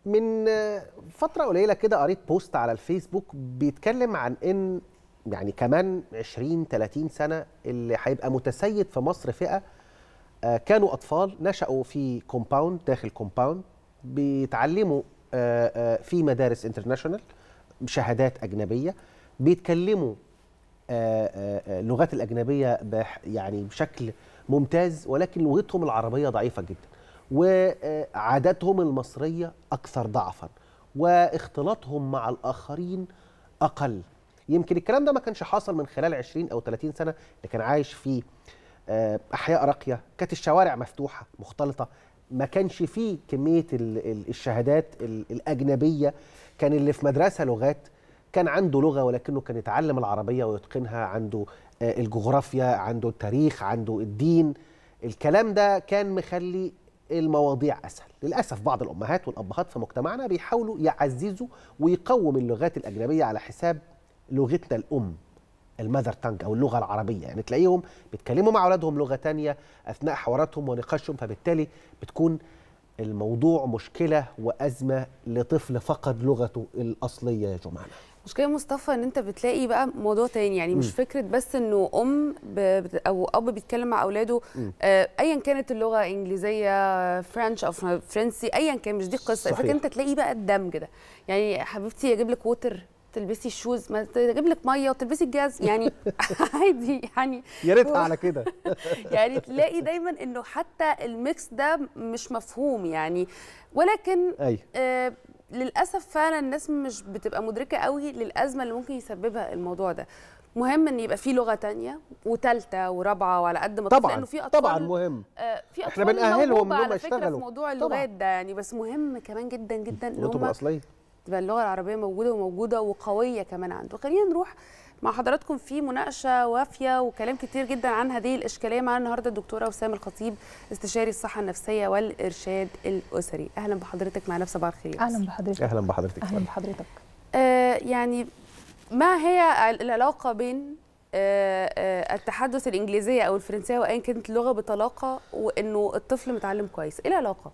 من فترة قليلة كده قريت بوست على الفيسبوك بيتكلم عن ان يعني كمان 20 30 سنة اللي هيبقى متسيد في مصر فئة آه، كانوا أطفال نشأوا في كومباوند داخل كومباوند بيتعلموا آه، آه، في مدارس انترناشونال بشهادات أجنبية بيتكلموا آه، آه، آه، اللغات الأجنبية بح- يعني بشكل ممتاز ولكن لغتهم العربية ضعيفة جدا وعاداتهم المصرية أكثر ضعفا واختلاطهم مع الآخرين أقل يمكن الكلام ده ما كانش حاصل من خلال 20 أو 30 سنة اللي كان عايش في آه، أحياء راقية كانت الشوارع مفتوحة مختلطة ما كانش فيه كمية ال- ال- الشهادات ال- الأجنبية كان اللي في مدرسة لغات كان عنده لغة ولكنه كان يتعلم العربية ويتقنها عنده آه، الجغرافيا عنده التاريخ عنده الدين الكلام ده كان مخلي المواضيع اسهل للاسف بعض الامهات والابهات في مجتمعنا بيحاولوا يعززوا ويقوموا اللغات الاجنبيه على حساب لغتنا الام المذر تانج او اللغه العربيه يعني تلاقيهم بيتكلموا مع اولادهم لغه تانية اثناء حواراتهم ونقاشهم فبالتالي بتكون الموضوع مشكله وازمه لطفل فقد لغته الاصليه يا جماعه مشكلة مصطفى ان انت بتلاقي بقى موضوع تاني يعني مش مم. فكرة بس انه ام ب... بت- او اب بيتكلم مع اولاده مم. آه ايا كانت اللغة انجليزية فرنش او فر- فرنسي ايا كان مش دي القصة صحيح. الفكرة انت تلاقي بقى الدمج ده يعني حبيبتي اجيب لك ووتر تلبسي الشوز ما تجيب لك ميه وتلبسي الجاز يعني عادي يعني يا ريتها على كده يعني تلاقي دايما انه حتى الميكس ده مش مفهوم يعني ولكن ايوه آه للاسف فعلا الناس مش بتبقى مدركه قوي للازمه اللي ممكن يسببها الموضوع ده مهم ان يبقى في لغه تانية وثالثه ورابعه وعلى قد ما الطفل- طبعا لانه في اطفال طبعا مهم آه في إحنا اطفال بنأهلهم موهوبة إن هم على فكره في يشتغلوا. موضوع طبعاً. اللغات ده يعني بس مهم كمان جدا جدا ان لغتهم هم الاصليه تبقى اللغه العربيه موجوده وموجوده وقويه كمان عنده خلينا نروح مع حضراتكم في مناقشه وافيه وكلام كتير جدا عن هذه الاشكاليه معانا النهارده الدكتوره وسام الخطيب استشاري الصحه النفسيه والارشاد الاسري اهلا بحضرتك معنا في صباح الخير يا اهلا أستاذ. بحضرتك اهلا بحضرتك اهلا بحضرتك آه يعني ما هي العلاقه بين آه آه التحدث الانجليزيه او الفرنسيه وايا كانت اللغه بطلاقه وانه الطفل متعلم كويس ايه العلاقه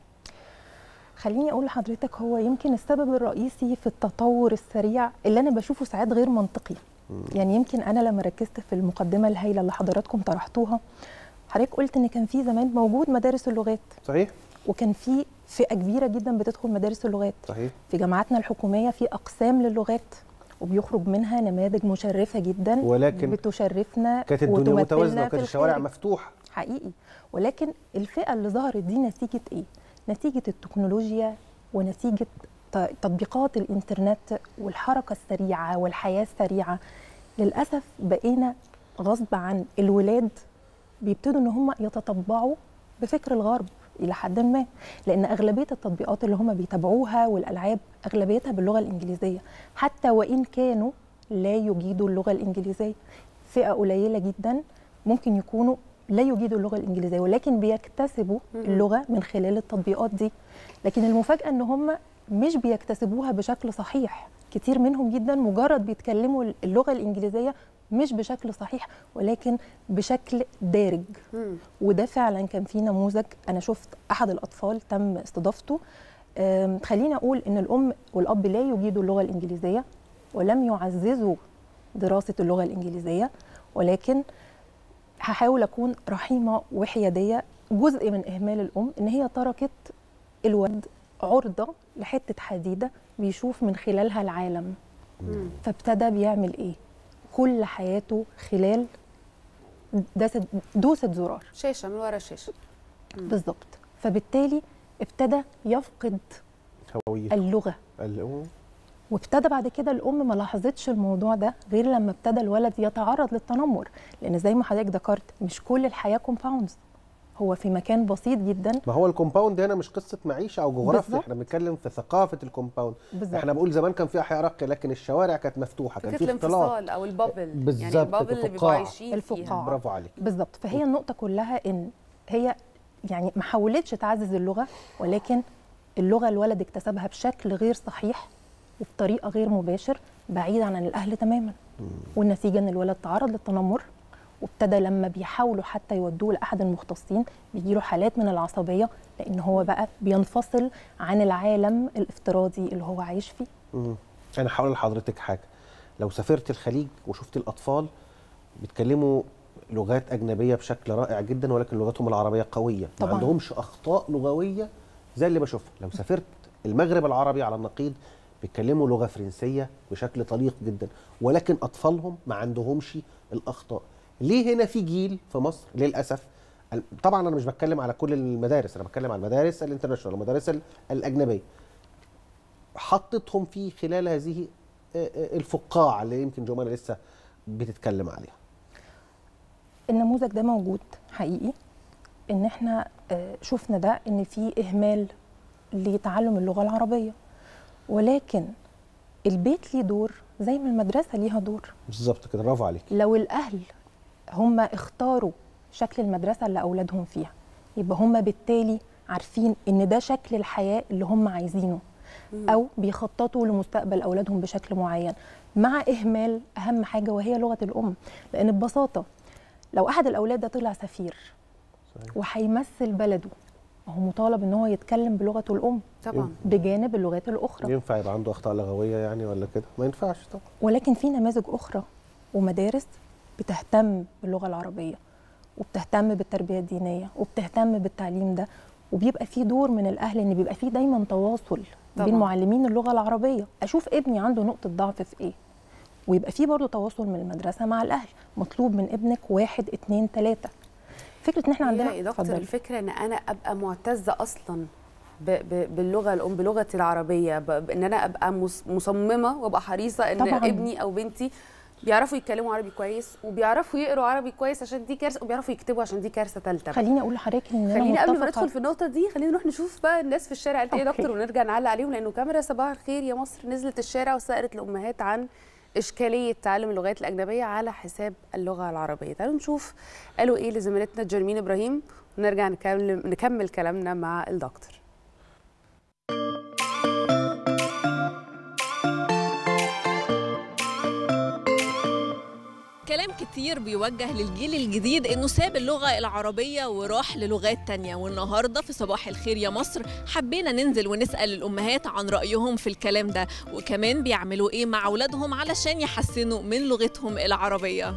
خليني اقول لحضرتك هو يمكن السبب الرئيسي في التطور السريع اللي انا بشوفه ساعات غير منطقي يعني يمكن انا لما ركزت في المقدمه الهائله اللي حضراتكم طرحتوها حضرتك قلت ان كان في زمان موجود مدارس اللغات صحيح وكان في فئه كبيره جدا بتدخل مدارس اللغات صحيح في جامعاتنا الحكوميه في اقسام للغات وبيخرج منها نماذج مشرفه جدا ولكن بتشرفنا كانت الدنيا وتمثلنا متوازنه في وكانت الشوارع الخارج. مفتوحه حقيقي ولكن الفئه اللي ظهرت دي نتيجه ايه نتيجه التكنولوجيا ونتيجه ت- تطبيقات الانترنت والحركه السريعه والحياه السريعه للاسف بقينا غصب عن الولاد بيبتدوا ان هم يتطبعوا بفكر الغرب الى حد ما لان اغلبيه التطبيقات اللي هم بيتابعوها والالعاب اغلبيتها باللغه الانجليزيه حتى وان كانوا لا يجيدوا اللغه الانجليزيه فئه قليله جدا ممكن يكونوا لا يجيدوا اللغه الانجليزيه ولكن بيكتسبوا اللغه من خلال التطبيقات دي لكن المفاجاه ان هم مش بيكتسبوها بشكل صحيح كتير منهم جدا مجرد بيتكلموا اللغه الانجليزيه مش بشكل صحيح ولكن بشكل دارج مم. وده فعلا كان في نموذج انا شفت احد الاطفال تم استضافته أم، خليني اقول ان الام والاب لا يجيدوا اللغه الانجليزيه ولم يعززوا دراسه اللغه الانجليزيه ولكن هحاول اكون رحيمه وحياديه جزء من اهمال الام ان هي تركت الولد عرضه لحته حديده بيشوف من خلالها العالم مم. فابتدى بيعمل ايه كل حياته خلال دست دوسة زرار شاشه من ورا الشاشه بالظبط فبالتالي ابتدى يفقد هويه اللغه ال- وابتدى بعد كده الام ما لاحظتش الموضوع ده غير لما ابتدى الولد يتعرض للتنمر لان زي ما حضرتك ذكرت مش كل الحياه كومباوندز هو في مكان بسيط جدا ما هو الكومباوند هنا مش قصه معيشه او جغرافيا بالظبط. احنا بنتكلم في ثقافه الكومباوند بالظبط احنا بنقول زمان كان في احياء راقيه لكن الشوارع كانت مفتوحه كان فكره في اختلاط الانفصال او البابل يعني بالظبط، البابل اللي بيبقوا الفقاعة. عايشين الفقاعة. فيها برافو عليك بالظبط فهي النقطه كلها ان هي يعني ما حاولتش تعزز اللغه ولكن اللغه الولد اكتسبها بشكل غير صحيح وبطريقه غير مباشر بعيدا عن الاهل تماما والنتيجه ان الولد تعرض للتنمر وابتدى لما بيحاولوا حتى يودوه لاحد المختصين بيجيله حالات من العصبيه لان هو بقى بينفصل عن العالم الافتراضي اللي هو عايش فيه مم. انا هقول لحضرتك حاجه لو سافرت الخليج وشفت الاطفال بيتكلموا لغات اجنبيه بشكل رائع جدا ولكن لغتهم العربيه قويه ما طبعاً. عندهمش اخطاء لغويه زي اللي بشوفها لو سافرت المغرب العربي على النقيض بيتكلموا لغه فرنسيه بشكل طليق جدا ولكن اطفالهم ما عندهمش الاخطاء ليه هنا في جيل في مصر للاسف ال- طبعا انا مش بتكلم على كل المدارس انا بتكلم على المدارس الانترناشونال المدارس ال- الاجنبيه حطتهم في خلال هذه آه، آه، الفقاعه اللي يمكن جمانه لسه بتتكلم عليها النموذج ده موجود حقيقي ان احنا آه، شفنا ده ان في اهمال لتعلم اللغه العربيه ولكن البيت ليه دور زي ما المدرسه ليها دور بالظبط كده برافو عليك لو الاهل هم اختاروا شكل المدرسه اللي اولادهم فيها يبقى هم بالتالي عارفين ان ده شكل الحياه اللي هم عايزينه او بيخططوا لمستقبل اولادهم بشكل معين مع اهمال اهم حاجه وهي لغه الام لان ببساطه لو احد الاولاد ده طلع سفير صحيح. وهيمثل بلده هو مطالب ان هو يتكلم بلغته الام طبعا بجانب اللغات الاخرى ينفع يبقى عنده اخطاء لغويه يعني ولا كده ما ينفعش طبعا ولكن في نماذج اخرى ومدارس بتهتم باللغه العربيه وبتهتم بالتربيه الدينيه وبتهتم بالتعليم ده وبيبقى في دور من الاهل ان بيبقى في دايما تواصل طبعاً. بين معلمين اللغه العربيه اشوف ابني عنده نقطه ضعف في ايه ويبقى في برضه تواصل من المدرسه مع الاهل مطلوب من ابنك واحد اتنين تلاته فكره ان احنا عندنا يا دكتور اتفضلي. الفكره ان انا ابقى معتزه اصلا ب ب باللغه الام بلغتي العربيه ب ان انا ابقى مص- مصممه وابقى حريصه ان طبعاً. ابني او بنتي بيعرفوا يتكلموا عربي كويس وبيعرفوا يقروا عربي كويس عشان دي كارثه وبيعرفوا يكتبوا عشان دي كارثه ثالثه خليني اقول لحضرتك ان خلينا انا قبل ما متفقة- ندخل في النقطه دي خلينا نروح نشوف بقى الناس في الشارع قالت ايه يا أوكي. دكتور ونرجع نعلق عليهم لانه كاميرا صباح الخير يا مصر نزلت الشارع وسالت الامهات عن اشكاليه تعلم اللغات الاجنبيه على حساب اللغه العربيه تعالوا نشوف قالوا ايه لزميلتنا جرمين ابراهيم ونرجع نكمل نكمل كلامنا مع الدكتور كلام كتير بيوجه للجيل الجديد انه ساب اللغة العربية وراح للغات تانية والنهاردة في صباح الخير يا مصر حبينا ننزل ونسأل الأمهات عن رأيهم في الكلام ده وكمان بيعملوا ايه مع أولادهم علشان يحسنوا من لغتهم العربية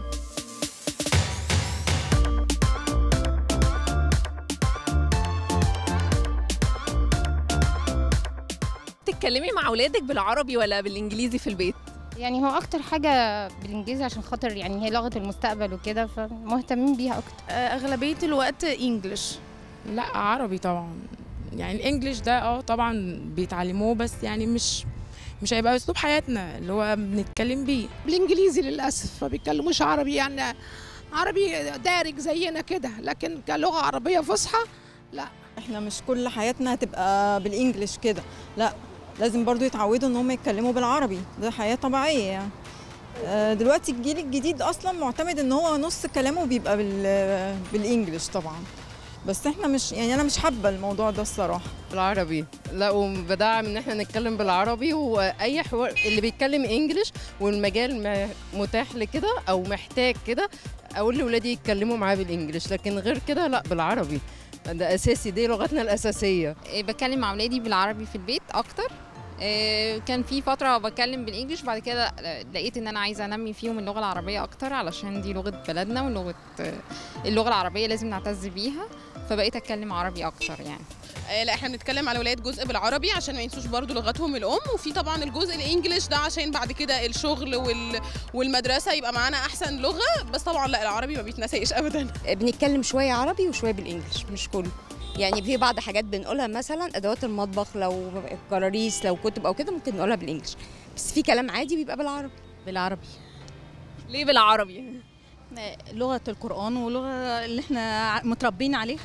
تتكلمي مع أولادك بالعربي ولا بالإنجليزي في البيت؟ يعني هو اكتر حاجه بالانجليزي عشان خاطر يعني هي لغه المستقبل وكده فمهتمين بيها اكتر اغلبيه الوقت انجلش لا عربي طبعا يعني الانجليش ده اه طبعا بيتعلموه بس يعني مش مش هيبقى اسلوب حياتنا اللي هو بنتكلم بيه بالانجليزي للاسف ما بيتكلموش عربي يعني عربي دارج زينا كده لكن كلغه عربيه فصحى احنا مش كل حياتنا هتبقى بالانجلش كده لا لازم برضو يتعودوا ان هم يتكلموا بالعربي ده حياة طبيعية يعني آه، دلوقتي الجيل الجديد اصلا معتمد ان هو نص كلامه بيبقى بال بالانجلش طبعا بس احنا مش يعني انا مش حابة الموضوع ده الصراحة بالعربي لا وبدعم ان احنا نتكلم بالعربي واي حوار اللي بيتكلم انجليش والمجال م- متاح لكده او محتاج كده اقول لاولادي يتكلموا معاه بالانجليش لكن غير كده لا بالعربي ده اساسي دي لغتنا الاساسيه إيه، بتكلم مع اولادي بالعربي في البيت اكتر إيه، كان في فتره بتكلم بالانجلش بعد كده لقيت ان انا عايزه انمي فيهم اللغه العربيه اكتر علشان دي لغه بلدنا ولغه اللغه العربيه لازم نعتز بيها فبقيت اتكلم عربي اكتر يعني آه، لا احنا بنتكلم على الولاد جزء بالعربي عشان ما ينسوش برضو لغتهم الام وفي طبعا الجزء الانجليش ده عشان بعد كده الشغل وال... والمدرسه يبقى معانا احسن لغه بس طبعا لا العربي ما بيتنسيش ابدا بنتكلم شوية عربي وشوية بالإنجلش مش كله يعني في بعض حاجات بنقولها مثلا أدوات المطبخ لو كراريس لو كتب أو كده ممكن نقولها بالإنجلش بس في كلام عادي بيبقى بالعربي بالعربي ليه بالعربي؟ لغة القرآن ولغة اللي احنا متربين عليها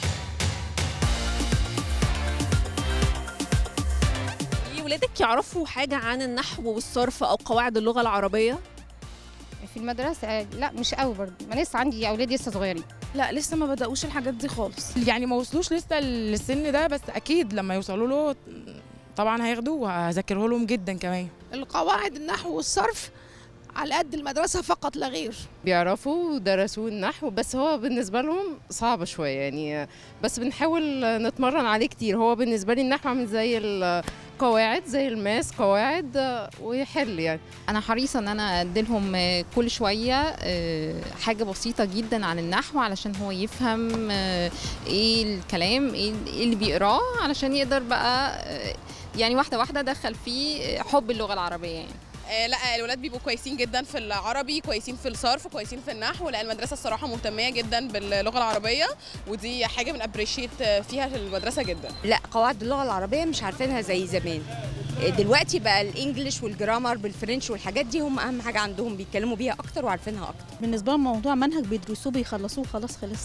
ليه ولادك يعرفوا حاجة عن النحو والصرف أو قواعد اللغة العربية؟ في المدرسه لا مش قوي برضه ما لسه عندي اولاد لسه صغيرين لا لسه ما بداوش الحاجات دي خالص يعني ما وصلوش لسه للسن ده بس اكيد لما يوصلوا له طبعا هياخدوه وهذاكره لهم جدا كمان القواعد النحو والصرف على قد المدرسه فقط لا غير بيعرفوا ودرسوا النحو بس هو بالنسبة لهم صعب شوية يعني بس بنحاول نتمرن عليه كتير هو بالنسبة لي النحو عامل زي القواعد زي الماس قواعد ويحل يعني انا حريصه ان انا اديلهم آه، كل شويه آه، حاجه بسيطه جدا عن النحو علشان هو يفهم آه، ايه الكلام ايه إيه اللي بيقراه علشان يقدر بقى آه، يعني واحده واحده دخل فيه حب اللغه العربيه يعني آه لا الولاد بيبقوا كويسين جدا في العربي كويسين في الصرف كويسين في النحو لان المدرسه الصراحه مهتميه جدا باللغه العربيه ودي حاجه من ابريشيت فيها في المدرسه جدا لا قواعد اللغه العربيه مش عارفينها زي زمان دلوقتي بقى الانجليش والجرامر بالفرنش والحاجات دي هم اهم حاجه عندهم بيتكلموا بيها اكتر وعارفينها اكتر بالنسبه لهم موضوع منهج بيدرسوه بيخلصوه خلاص خلص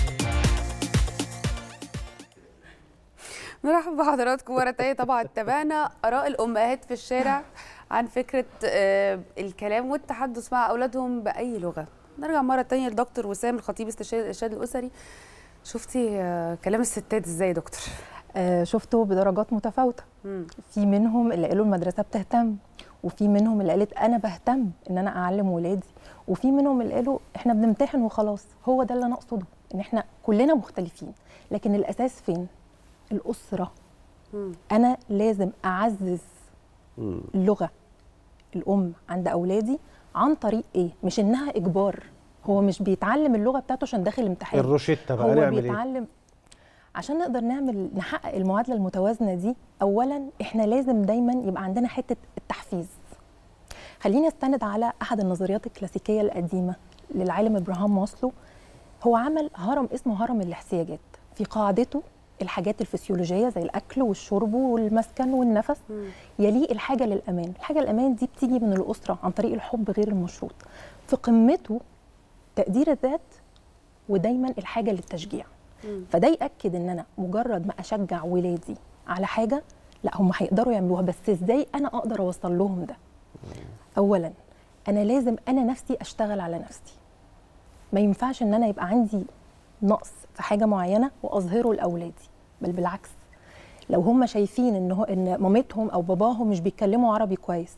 نرحب بحضراتكم مرة تانية طبعا تابعنا آراء الأمهات في الشارع عن فكرة آه، الكلام والتحدث مع أولادهم بأي لغة نرجع مرة تانية لدكتور وسام الخطيب استشاري الإرشاد الأسري شفتي آه، كلام الستات إزاي يا دكتور؟ آه، شفته بدرجات متفاوته مم. في منهم اللي قالوا المدرسه بتهتم وفي منهم اللي قالت انا بهتم ان انا اعلم ولادي وفي منهم اللي قالوا احنا بنمتحن وخلاص هو ده اللي انا اقصده ان احنا كلنا مختلفين لكن الاساس فين الاسره مم. انا لازم اعزز مم. اللغه الام عند اولادي عن طريق ايه مش انها اجبار هو مش بيتعلم اللغه بتاعته عشان داخل امتحان الروشتة بقى هو نعمل ايه؟ بيتعلم عشان نقدر نعمل نحقق المعادله المتوازنه دي اولا احنا لازم دايما يبقى عندنا حته التحفيز خليني استند على احد النظريات الكلاسيكيه القديمه للعالم ابراهام ماسلو هو عمل هرم اسمه هرم الاحتياجات في قاعدته الحاجات الفسيولوجيه زي الاكل والشرب والمسكن والنفس يليه الحاجه للامان الحاجه للامان دي بتيجي من الاسره عن طريق الحب غير المشروط في قمته تقدير الذات ودايما الحاجه للتشجيع فده ياكد ان انا مجرد ما اشجع ولادي على حاجه لا هم هيقدروا يعملوها بس ازاي انا اقدر اوصل لهم ده اولا انا لازم انا نفسي اشتغل على نفسي ما ينفعش ان انا يبقى عندي نقص في حاجه معينه واظهره لاولادي بل بالعكس لو هم شايفين ان هو ان مامتهم او باباهم مش بيتكلموا عربي كويس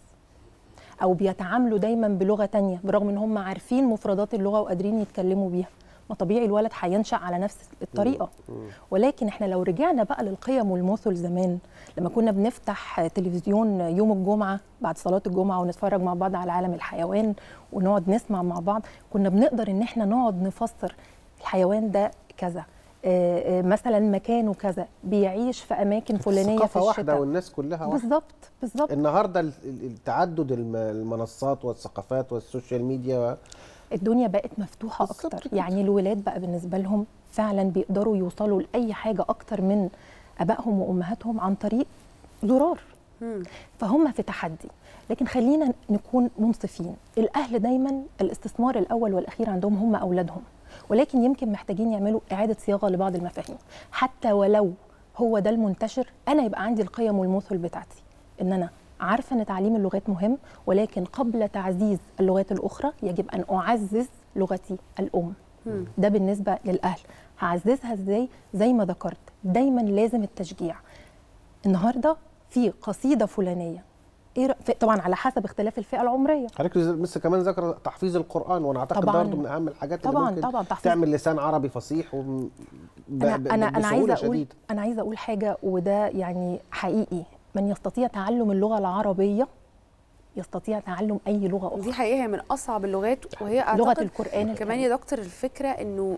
او بيتعاملوا دايما بلغه تانية برغم ان هم عارفين مفردات اللغه وقادرين يتكلموا بيها ما طبيعي الولد هينشا على نفس الطريقه ولكن احنا لو رجعنا بقى للقيم والمثل زمان لما كنا بنفتح تلفزيون يوم الجمعه بعد صلاه الجمعه ونتفرج مع بعض على عالم الحيوان ونقعد نسمع مع بعض كنا بنقدر ان احنا نقعد نفسر الحيوان ده كذا آه، آه، مثلا مكانه كذا بيعيش في اماكن فلانيه في ثقافة واحدة الشتاء والناس كلها واحدة بالظبط بالظبط النهارده ال- ال- التعدد الم- المنصات والثقافات والسوشيال ميديا الدنيا بقت مفتوحه بالظبط اكتر كده. يعني الولاد بقى بالنسبه لهم فعلا بيقدروا يوصلوا لاي حاجه اكتر من ابائهم وامهاتهم عن طريق زرار فهم في تحدي لكن خلينا نكون منصفين الاهل دايما الاستثمار الاول والاخير عندهم هم اولادهم ولكن يمكن محتاجين يعملوا اعاده صياغه لبعض المفاهيم حتى ولو هو ده المنتشر انا يبقى عندي القيم والمثل بتاعتي ان انا عارفه ان تعليم اللغات مهم ولكن قبل تعزيز اللغات الاخرى يجب ان اعزز لغتي الام مم. ده بالنسبه للاهل هعززها ازاي زي ما ذكرت دايما لازم التشجيع النهارده في قصيده فلانيه ايه رأ- في- طبعا على حسب اختلاف الفئه العمريه حضرتك لسه كمان ذكر تحفيظ القرآن وانا اعتقد طبعاً. برضه من اهم الحاجات اللي طبعاً- ممكن طبعاً تحفيظ- تعمل لسان عربي فصيح وب... ب... انا ب... انا انا بسهولة عايزه اقول شديدة. انا عايزه اقول حاجه وده يعني حقيقي من يستطيع تعلم اللغه العربيه يستطيع تعلم اي لغه اخرى دي حقيقه هي من اصعب اللغات وهي لغه أعتقد القران كمان يا دكتور الفكره انه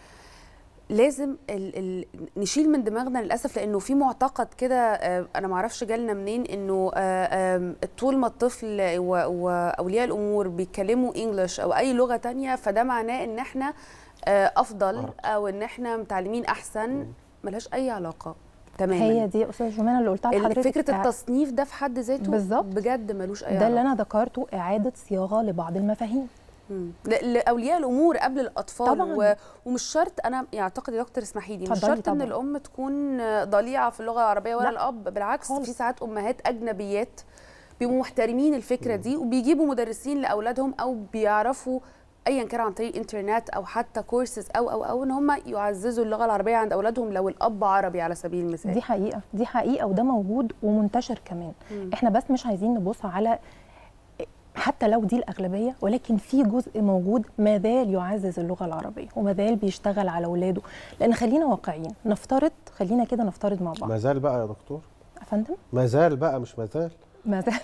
لازم ال ال نشيل من دماغنا للاسف لانه في معتقد كده آه، انا ما اعرفش جالنا منين انه آه، آم، طول ما الطفل و- واولياء الامور بيتكلموا انجلش او اي لغه تانية فده معناه ان احنا آه، افضل او ان احنا متعلمين احسن ملهاش اي علاقه تماما هي دي يا استاذ جمانه اللي قلتها ال- لحضرتك فكره التصنيف ده في حد ذاته بالظبط. بجد ملوش اي ده علاقه اللي انا ذكرته اعاده صياغه لبعض المفاهيم مم. ل- لاولياء الامور قبل الاطفال طبعاً. و... ومش شرط انا يعتقد يا دكتور اسمحي لي مش اتفضلي شرط ان طبعاً. الام تكون ضليعه في اللغه العربيه ولا لا، الاب بالعكس خالص. في ساعات امهات اجنبيات بيبقوا محترمين الفكره دي وبيجيبوا مدرسين لاولادهم او بيعرفوا ايا كان عن طريق الانترنت او حتى كورسز او او او ان هم يعززوا اللغه العربيه عند اولادهم لو الاب عربي على سبيل المثال دي حقيقه دي حقيقه وده موجود ومنتشر كمان مم. احنا بس مش عايزين نبص على حتى لو دي الاغلبيه ولكن في جزء موجود ما زال يعزز اللغه العربيه وما زال بيشتغل على اولاده لان خلينا واقعيين نفترض خلينا كده نفترض مع بعض ما زال بقى يا دكتور يا فندم ما زال بقى مش ما زال ما زال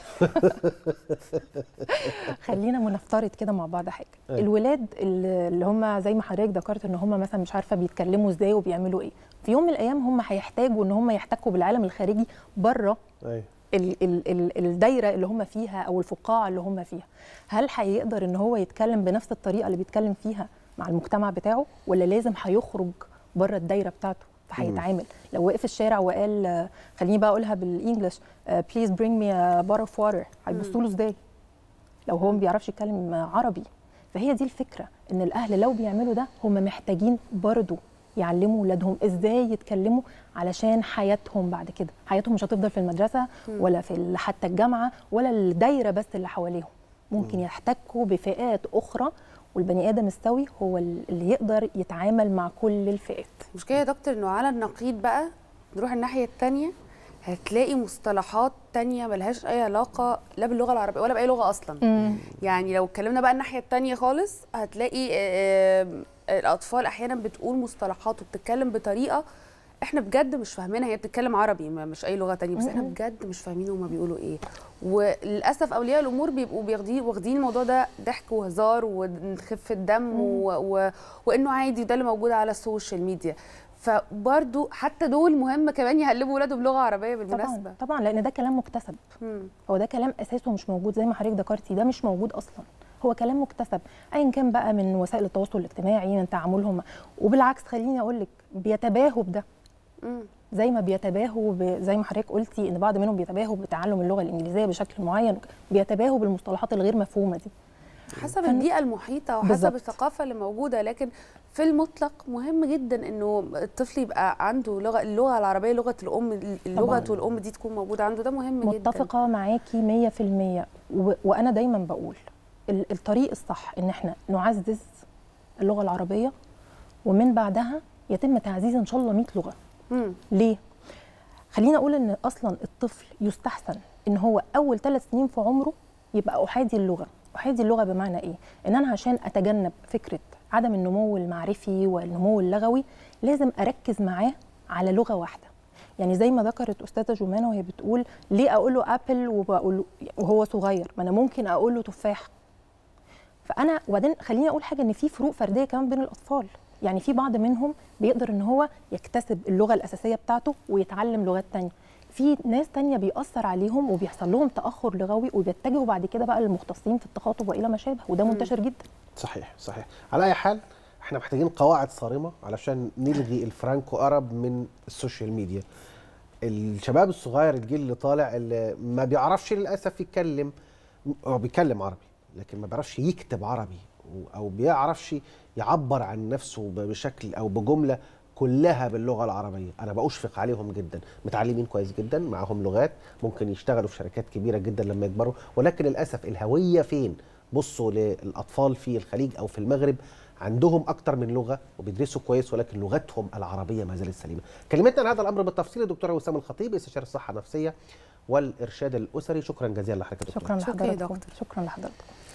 خلينا نفترض كده مع بعض حاجه أيوة. الولاد اللي اللي هم زي ما حضرتك ذكرت ان هم مثلا مش عارفه بيتكلموا ازاي وبيعملوا ايه في يوم من الايام هم هيحتاجوا ان هم يحتكوا بالعالم الخارجي بره ايوه ال ال ال الدايره اللي هم فيها او الفقاعه اللي هم فيها هل هيقدر ان هو يتكلم بنفس الطريقه اللي بيتكلم فيها مع المجتمع بتاعه ولا لازم هيخرج بره الدايره بتاعته فهيتعامل لو وقف في الشارع وقال آه، خليني بقى اقولها بالانجلش بليز برينج مي بار اوف واتر هيبصوا له ازاي لو هو ما بيعرفش يتكلم عربي فهي دي الفكره ان الاهل لو بيعملوا ده هم محتاجين برضو يعلموا ولادهم ازاي يتكلموا علشان حياتهم بعد كده حياتهم مش هتفضل في المدرسه مم. ولا في ال- حتى الجامعه ولا الدايره بس اللي حواليهم ممكن يحتكوا بفئات اخرى والبني ادم السوي هو ال- اللي يقدر يتعامل مع كل الفئات المشكله يا دكتور انه على النقيض بقى نروح الناحيه الثانيه هتلاقي مصطلحات تانية ملهاش اي علاقه لا باللغه العربيه ولا باي لغه اصلا يعني لو اتكلمنا بقى الناحيه التانية خالص هتلاقي آه، آه، الاطفال احيانا بتقول مصطلحات وبتتكلم بطريقه احنا بجد مش فاهمينها هي بتتكلم عربي ما- مش اي لغه تانية بس احنا مم. بجد مش فاهمين هما بيقولوا ايه وللاسف اولياء الامور بيبقوا بياخدين واخدين الموضوع ده ضحك وهزار وخفه دم و... و... وانه عادي ده اللي موجود على السوشيال ميديا فبرضو حتى دول مهم كمان يهلبوا ولادهم لغه عربيه بالمناسبه طبعا طبعا لان ده كلام مكتسب مم. هو ده كلام اساسه مش موجود زي ما حضرتك ذكرتي ده مش موجود اصلا هو كلام مكتسب ايا كان بقى من وسائل التواصل الاجتماعي من تعاملهم مع- وبالعكس خليني اقول لك بيتباهوا بده مم. زي ما بيتباهوا ب... زي ما حضرتك قلتي ان بعض منهم بيتباهوا بتعلم اللغه الانجليزيه بشكل معين بيتباهوا بالمصطلحات الغير مفهومه دي حسب فن- البيئه المحيطه وحسب بالظبط. الثقافه اللي موجوده لكن في المطلق مهم جدا انه الطفل يبقى عنده لغه اللغه العربيه لغه الام لغه الام دي تكون موجوده عنده ده مهم جدا متفقه معاكي 100% و... وانا دايما بقول ال- الطريق الصح ان احنا نعزز اللغه العربيه ومن بعدها يتم تعزيز ان شاء الله 100 لغه مم. ليه خلينا اقول ان اصلا الطفل يستحسن ان هو اول ثلاث سنين في عمره يبقى احادي اللغه احادي اللغه بمعنى ايه ان انا عشان اتجنب فكره عدم النمو المعرفي والنمو اللغوي لازم اركز معاه على لغه واحده يعني زي ما ذكرت استاذه جمانه وهي بتقول ليه اقول له ابل وبقول وهو صغير ما انا ممكن اقول له تفاح فانا وبعدين خليني اقول حاجه ان في فروق فرديه كمان بين الاطفال يعني في بعض منهم بيقدر ان هو يكتسب اللغه الاساسيه بتاعته ويتعلم لغات تانية في ناس تانية بيأثر عليهم وبيحصل لهم تأخر لغوي وبيتجهوا بعد كده بقى للمختصين في التخاطب وإلى ما شابه وده منتشر جدا صحيح صحيح على اي حال احنا محتاجين قواعد صارمه علشان نلغي الفرانكو ارب من السوشيال ميديا الشباب الصغير الجيل اللي طالع اللي ما بيعرفش للاسف يتكلم هو بيتكلم عربي لكن ما بيعرفش يكتب عربي و- او بيعرفش يعبر عن نفسه ب- بشكل او بجمله كلها باللغه العربيه انا بأشفق عليهم جدا متعلمين كويس جدا معاهم لغات ممكن يشتغلوا في شركات كبيره جدا لما يكبروا ولكن للاسف الهويه فين بصوا للاطفال في الخليج او في المغرب عندهم اكتر من لغه وبيدرسوا كويس ولكن لغتهم العربيه ما زالت سليمه كلمتنا عن هذا الامر بالتفصيل الدكتوره وسام الخطيب استشاري الصحه النفسيه والارشاد الاسري شكرا جزيلا لحضرتك يا دكتورة. شكرا شكرا يا لحضرتك دكتور. شكرا لحضرتك